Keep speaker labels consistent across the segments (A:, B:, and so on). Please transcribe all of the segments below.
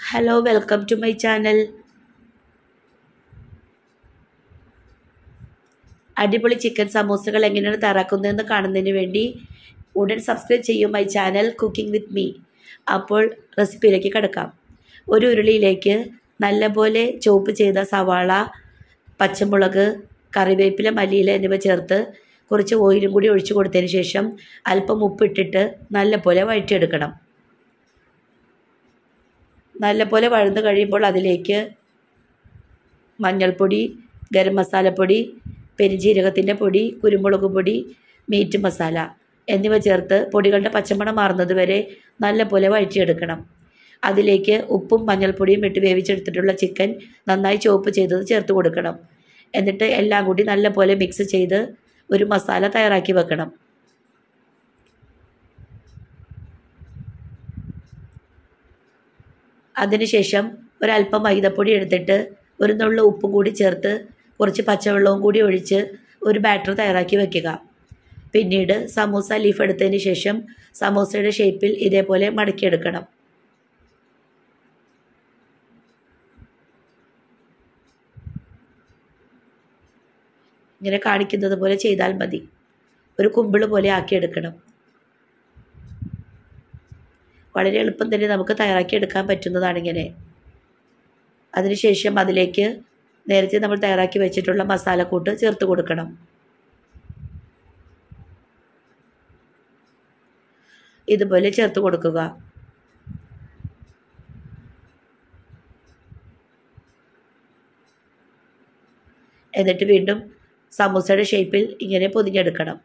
A: hello welcome to my channel അടിപൊളി chicken സമൂസകൾ എങ്ങനെയാണ് തയ്യാറാക്കുന്നതെന്ന് കാണുന്നതിന് വേണ്ടി ഉടൻ സബ്സ്ക്രൈബ് ചെയ്യും my channel cooking with me അപ്പോൾ റെസിപ്പിയിലേക്ക് കിടക്കാം ഒരു ഉരുളിയിലേക്ക് നല്ലപോലെ ചോപ്പ് ചെയ്ത സവാള പച്ചമുളക് കറിവേപ്പില മല്ലിയില എന്നിവ ചേർത്ത് കുറച്ച് ഓയിലും കൂടി ഒഴിച്ചു കൊടുത്തതിന് ശേഷം അല്പം ഉപ്പിട്ടിട്ട് നല്ലപോലെ വഴറ്റിയെടുക്കണം നല്ലപോലെ വഴന്ന് കഴിയുമ്പോൾ അതിലേക്ക് മഞ്ഞൾപ്പൊടി ഗരം മസാലപ്പൊടി പെരുംജീരകത്തിൻ്റെ പൊടി കുരുമുളക് പൊടി മീറ്റ് മസാല എന്നിവ ചേർത്ത് പൊടികളുടെ പച്ചമണം മാറുന്നത് വരെ നല്ലപോലെ വഴറ്റിയെടുക്കണം അതിലേക്ക് ഉപ്പും മഞ്ഞൾപ്പൊടിയും ഇട്ട് വേവിച്ചെടുത്തിട്ടുള്ള ചിക്കൻ നന്നായി ചോപ്പ് ചെയ്തത് ചേർത്ത് കൊടുക്കണം എന്നിട്ട് എല്ലാം കൂടി നല്ലപോലെ മിക്സ് ചെയ്ത് ഒരു മസാല തയ്യാറാക്കി വെക്കണം അതിനുശേഷം ഒരല്പം മൈദപ്പൊടി എടുത്തിട്ട് ഒരു നുള്ളു ഉപ്പും കൂടി ചേർത്ത് കുറച്ച് പച്ചവെള്ളവും കൂടി ഒഴിച്ച് ഒരു ബാറ്റർ തയ്യാറാക്കി വെക്കുക പിന്നീട് സമൂസ ലീഫ് എടുത്തതിന് ശേഷം സമൂസയുടെ ഷേപ്പിൽ ഇതേപോലെ മടക്കിയെടുക്കണം ഇങ്ങനെ കാണിക്കുന്നത് പോലെ ചെയ്താൽ മതി ഒരു കുമ്പിള് പോലെ ആക്കിയെടുക്കണം വളരെ എളുപ്പം തന്നെ നമുക്ക് തയ്യാറാക്കി എടുക്കാൻ പറ്റുന്നതാണ് ഇങ്ങനെ അതിനുശേഷം അതിലേക്ക് നേരത്തെ നമ്മൾ തയ്യാറാക്കി വെച്ചിട്ടുള്ള മസാലക്കൂട്ട് ചേർത്ത് കൊടുക്കണം ഇതുപോലെ ചേർത്ത് കൊടുക്കുക എന്നിട്ട് വീണ്ടും സമൂസയുടെ ഷേപ്പിൽ ഇങ്ങനെ പൊതിഞ്ഞെടുക്കണം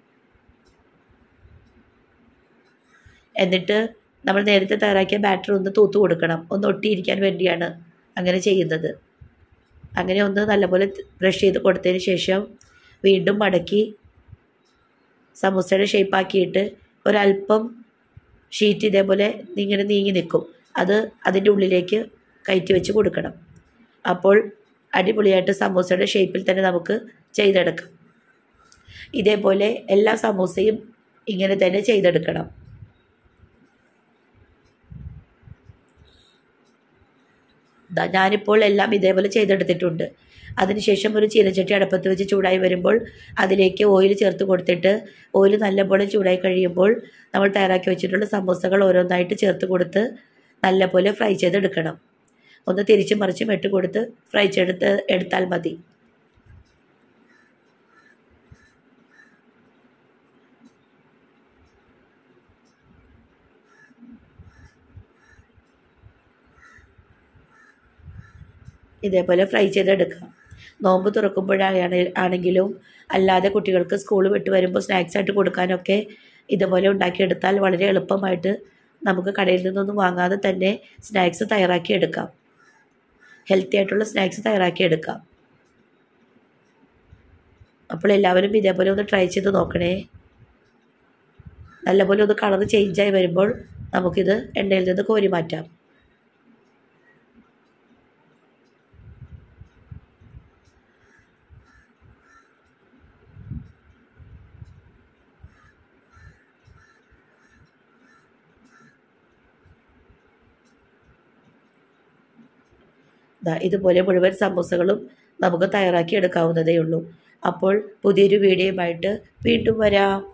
A: എന്നിട്ട് നമ്മൾ നേരത്തെ തയ്യാറാക്കിയ ബാറ്റർ ഒന്ന് തൂത്ത് കൊടുക്കണം ഒന്ന് ഒട്ടിയിരിക്കാൻ വേണ്ടിയാണ് അങ്ങനെ ചെയ്യുന്നത് അങ്ങനെ ഒന്ന് നല്ലപോലെ ബ്രഷ് ചെയ്ത് കൊടുത്തതിന് ശേഷം വീണ്ടും മടക്കി സമൂസയുടെ ഷേപ്പാക്കിയിട്ട് ഒരല്പം ഷീറ്റ് ഇതേപോലെ ഇങ്ങനെ നീങ്ങി നിൽക്കും അത് അതിൻ്റെ ഉള്ളിലേക്ക് കയറ്റി വെച്ച് കൊടുക്കണം അപ്പോൾ അടിപൊളിയായിട്ട് സമൂസയുടെ ഷേപ്പിൽ തന്നെ നമുക്ക് ചെയ്തെടുക്കാം ഇതേപോലെ എല്ലാ സമൂസയും ഇങ്ങനെ തന്നെ ചെയ്തെടുക്കണം ഞാനിപ്പോൾ എല്ലാം ഇതേപോലെ ചെയ്തെടുത്തിട്ടുണ്ട് അതിനുശേഷം ഒരു ചീനച്ചട്ടി അടുപ്പത്ത് വെച്ച് ചൂടായി വരുമ്പോൾ അതിലേക്ക് ഓയിൽ ചേർത്ത് കൊടുത്തിട്ട് ഓയിൽ നല്ലപോലെ ചൂടായി കഴിയുമ്പോൾ നമ്മൾ തയ്യാറാക്കി വെച്ചിട്ടുള്ള സമൂസകൾ ഓരോന്നായിട്ട് ചേർത്ത് കൊടുത്ത് നല്ലപോലെ ഫ്രൈ ചെയ്തെടുക്കണം ഒന്ന് തിരിച്ചും മറിച്ചും ഇട്ട് കൊടുത്ത് ഫ്രൈ ചെയ്തെടുത്ത് എടുത്താൽ മതി ഇതേപോലെ ഫ്രൈ ചെയ്തെടുക്കാം നോമ്പ് തുറക്കുമ്പോഴാണ് ആണെങ്കിലും അല്ലാതെ കുട്ടികൾക്ക് സ്കൂൾ വിട്ട് വരുമ്പോൾ സ്നാക്സ് ആയിട്ട് കൊടുക്കാനൊക്കെ ഇതുപോലെ ഉണ്ടാക്കിയെടുത്താൽ വളരെ എളുപ്പമായിട്ട് നമുക്ക് കടയിൽ നിന്നൊന്നും വാങ്ങാതെ തന്നെ സ്നാക്സ് തയ്യാറാക്കി എടുക്കാം ഹെൽത്തി ആയിട്ടുള്ള സ്നാക്സ് തയ്യാറാക്കി എടുക്കാം അപ്പോൾ എല്ലാവരും ഇതേപോലെ ഒന്ന് ട്രൈ ചെയ്ത് നോക്കണേ നല്ലപോലെ ഒന്ന് കളർ ചേഞ്ചായി വരുമ്പോൾ നമുക്കിത് എണ്ണയിൽ നിന്ന് കോരി മാറ്റാം ദാ ഇതുപോലെ മുഴുവൻ സമൂസകളും നമുക്ക് തയ്യാറാക്കി എടുക്കാവുന്നതേ ഉള്ളൂ അപ്പോൾ പുതിയൊരു വീഡിയോയുമായിട്ട് വീണ്ടും വരാം